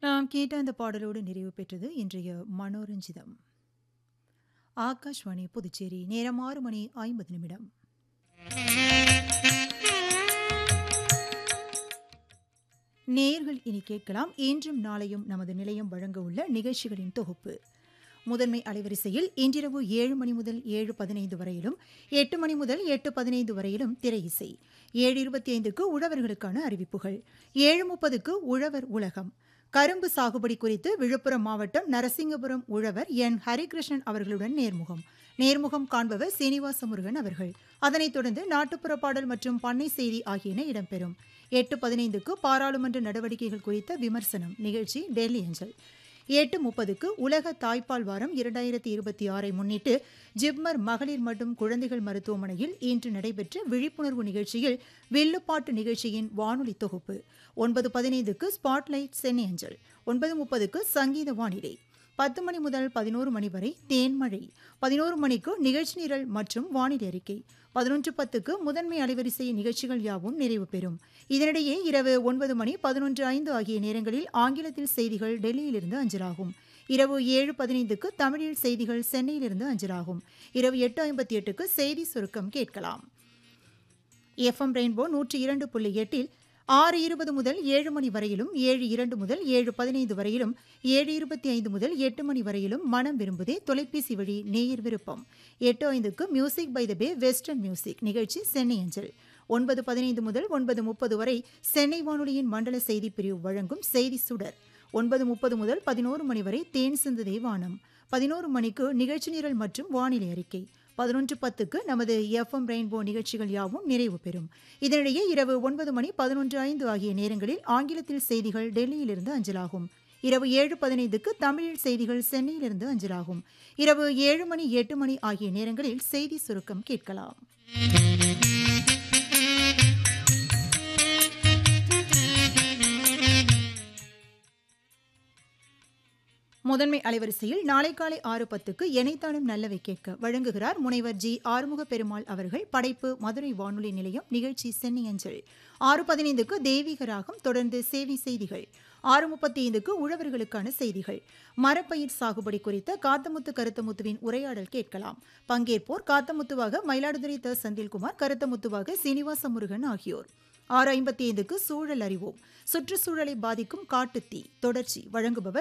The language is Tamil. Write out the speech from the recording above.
நாம் கேட்ட அந்த பாடலோடு நிறைவு பெற்றது இன்றைய மனோரஞ்சிதம் ஆகாஷ்வாணி புதுச்சேரி நேரம் ஆறு மணி ஐம்பது நிமிடம் நேயர்கள் இனி கேட்கலாம் இன்றும் நாளையும் நமது நிலையம் வழங்க உள்ள நிகழ்ச்சிகளின் தொகுப்பு முதன்மை அலைவரிசையில் இன்றிரவு ஏழு மணி முதல் ஏழு பதினைந்து வரையிலும் எட்டு மணி முதல் எட்டு பதினைந்து வரையிலும் திரை இசை ஏழு இருபத்தி ஐந்துக்கு உழவர்களுக்கான அறிவிப்புகள் ஏழு முப்பதுக்கு உழவர் உலகம் கரும்பு சாகுபடி குறித்து விழுப்புரம் மாவட்டம் நரசிங்கபுரம் உழவர் என் ஹரிகிருஷ்ணன் அவர்களுடன் நேர்முகம் நேர்முகம் காண்பவர் சீனிவாச முருகன் அவர்கள் அதனைத் தொடர்ந்து நாட்டுப்புற பாடல் மற்றும் பண்ணை செய்தி ஆகியன இடம்பெறும் எட்டு பதினைந்துக்கு பாராளுமன்ற நடவடிக்கைகள் குறித்த விமர்சனம் நிகழ்ச்சி டெல்லி அஞ்சல் எட்டு முப்பதுக்கு உலக தாய்ப்பால் வாரம் இரண்டாயிரத்தி இருபத்தி ஆறை முன்னிட்டு ஜிப்மர் மகளிர் மற்றும் குழந்தைகள் மருத்துவமனையில் இன்று நடைபெற்ற விழிப்புணர்வு நிகழ்ச்சியில் வில்லுப்பாட்டு நிகழ்ச்சியின் வானொலி தொகுப்பு ஒன்பது பதினைந்துக்கு ஸ்பாட்லைட் சென்னை அஞ்சல் ஒன்பது முப்பதுக்கு சங்கீத வானிலை பத்து மணி முதல் பதினோரு மணி வரை தேன்மழை பதினோரு மணிக்கு நிகழ்ச்சி நிரல் மற்றும் வானிலை அறிக்கை பதினொன்று பத்துக்கு முதன்மை அலைவரிசை நிகழ்ச்சிகள் யாவும் நிறைவு பெறும் இதனிடையே இரவு ஒன்பது மணி பதினொன்று ஐந்து ஆகிய நேரங்களில் ஆங்கிலத்தில் செய்திகள் டெல்லியிலிருந்து அஞ்சலாகும் இரவு ஏழு பதினைந்துக்கு தமிழில் செய்திகள் சென்னையிலிருந்து அஞ்சலாகும் இரவு எட்டு ஐம்பத்தி எட்டுக்கு செய்தி சுருக்கம் கேட்கலாம் எஃப்எம் ரெயின்போ நூற்றி இரண்டு புள்ளி எட்டில் ஆறு இருபது முதல் ஏழு மணி வரையிலும் ஏழு இரண்டு முதல் ஏழு பதினைந்து வரையிலும் ஏழு இருபத்தி ஐந்து முதல் எட்டு மணி வரையிலும் மனம் விரும்புதே தொலைபேசி வழி நேயர் விருப்பம் எட்டு ஐந்துக்கு music by the bay western music நிகழ்ச்சி சென்னை அஞ்சல் ஒன்பது பதினைந்து முதல் ஒன்பது முப்பது வரை சென்னை வானொலியின் மண்டல செய்தி பிரிவு வழங்கும் செய்தி சுடர் ஒன்பது முப்பது முதல் பதினோரு மணி வரை தேன் சிந்ததே வானம் பதினோரு மணிக்கு நிகழ்ச்சி நிரல் மற்றும் வானிலை அறிக்கை பதினொன்று பத்துக்கு நமது எஃப்எம் ரெயின்போ நிகழ்ச்சிகள் யாவும் நிறைவு பெறும் இதனிடையே இரவு ஒன்பது மணி பதினொன்று ஐந்து ஆகிய நேரங்களில் ஆங்கிலத்தில் செய்திகள் டெல்லியிலிருந்து அஞ்சலாகும் இரவு ஏழு பதினைந்துக்கு தமிழில் செய்திகள் சென்னையிலிருந்து அஞ்சலாகும் இரவு ஏழு மணி எட்டு மணி ஆகிய நேரங்களில் செய்தி சுருக்கம் கேட்கலாம் முதன்மை அலைவரிசையில் நாளை காலை ஆறு பத்துக்கு எனைத்தானும் நல்லவை கேட்க வழங்குகிறார் முனைவர் ஜி ஆறுமுக பெருமாள் அவர்கள் படைப்பு மதுரை வானொலி நிலையம் நிகழ்ச்சி சென்னை அஞ்சல் ஆறு பதினைந்துக்கு தெய்வீக ராகம் தொடர்ந்து சேவை செய்திகள் ஆறு முப்பத்தி ஐந்துக்கு உழவர்களுக்கான செய்திகள் மரப்பயிர் சாகுபடி குறித்த காத்தமுத்து கருத்தமுத்துவின் உரையாடல் கேட்கலாம் பங்கேற்போர் காத்தமுத்துவாக மயிலாடுதுறை த செந்தில்குமார் கருத்தமுத்துவாக சீனிவாச முருகன் ஆகியோர் ஆறு ஐம்பத்தி ஐந்துக்கு சூழல் அறிவோம் சுற்றுச்சூழலை பாதிக்கும் காட்டுத்தீ தொடர்ச்சி வழங்குபவர்